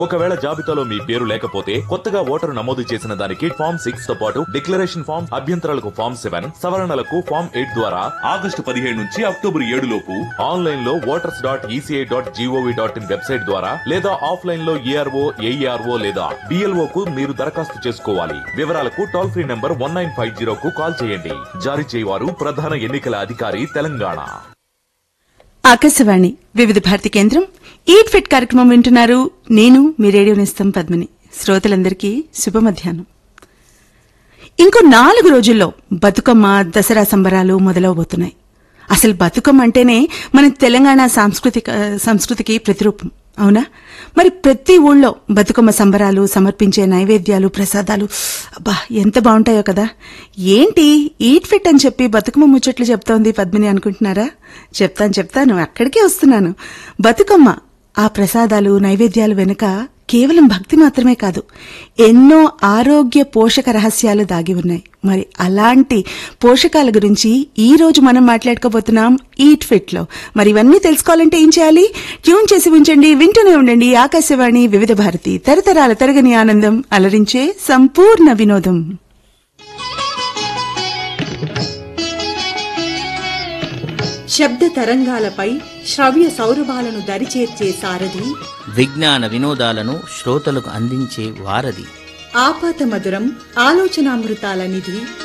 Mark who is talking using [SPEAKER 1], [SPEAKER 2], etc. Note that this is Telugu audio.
[SPEAKER 1] ఒకవేళ జాబితాలో మీ పేరు లేకపోతే కొత్తగా ఓటరు నమోదు చేసిన దానికి ఫామ్ సిక్స్ తో పాటు డిక్లరేషన్ ఫామ్ అభ్యంతరాలకు ఫామ్ సెవెన్ సవరణలకు ఫామ్ ఎయిట్ ద్వారా ఆగస్టు పదిహేడు నుంచి అక్టోబర్ ఏడు లోపు ఆన్లైన్ లో voters dot ECI dot GOV dot in website ద్వారా లేదా ఆఫ్లైన్ లో ఏఆర్ఓ ఏఈఆర్ఓ లేదా డిఎల్ఓ కు మీరు దరఖాస్తు చేసుకోవాలి వివరాలకు toll free number one nine five zero కు కాల్ చేయండి జారీ చేయవారు ప్రధాన ఎన్నికల అధికారి తెలంగాణ
[SPEAKER 2] ఆకాశవాణి వివిధ భారతి కేంద్రం ఈట్ ఫిట్ కార్యక్రమం వింటున్నారు నేను మీ రేడియో నిస్తం పద్మిని శ్రోతలందరికీ శుభ మధ్యాహ్నం ఇంకో నాలుగు రోజుల్లో బతుకమ్మ దసరా సంబరాలు మొదలవబోతున్నాయి అసలు బతుకమ్మ అంటేనే మన తెలంగాణ సాంస్కృతిక సంస్కృతికి ప్రతిరూపం అవునా మరి ప్రతి ఊళ్ళో బతుకమ్మ సంబరాలు సమర్పించే నైవేద్యాలు ప్రసాదాలు అబ్బా ఎంత బాగుంటాయో కదా ఏంటి ఈట్ ఫిట్ అని చెప్పి బతుకమ్మ ముచ్చట్లు చెప్తోంది పద్మిని అనుకుంటున్నారా చెప్తాను చెప్తాను అక్కడికే వస్తున్నాను బతుకమ్మ ఆ ప్రసాదాలు నైవేద్యాలు వెనుక కేవలం భక్తి మాత్రమే కాదు ఎన్నో ఆరోగ్య పోషక రహస్యాలు దాగి ఉన్నాయి మరి అలాంటి పోషకాల గురించి ఈ రోజు మనం మాట్లాడుకోబోతున్నాం ఈట్ ఫిట్ లో మరి ఇవన్నీ తెలుసుకోవాలంటే ఏం చేయాలి ట్యూన్ చేసి ఉంచండి వింటూనే ఉండండి ఆకాశవాణి వివిధ భారతి తరతరాల తరగని ఆనందం అలరించే సంపూర్ణ వినోదం
[SPEAKER 3] శబ్ద తరంగాలపై శ్రవ్య సౌరభాలను దరిచేర్చే సారథి
[SPEAKER 4] విజ్ఞాన వినోదాలను శ్రోతలకు అందించే వారధి
[SPEAKER 3] ఆపాత మధురం ఆలోచనామృతాల నిధి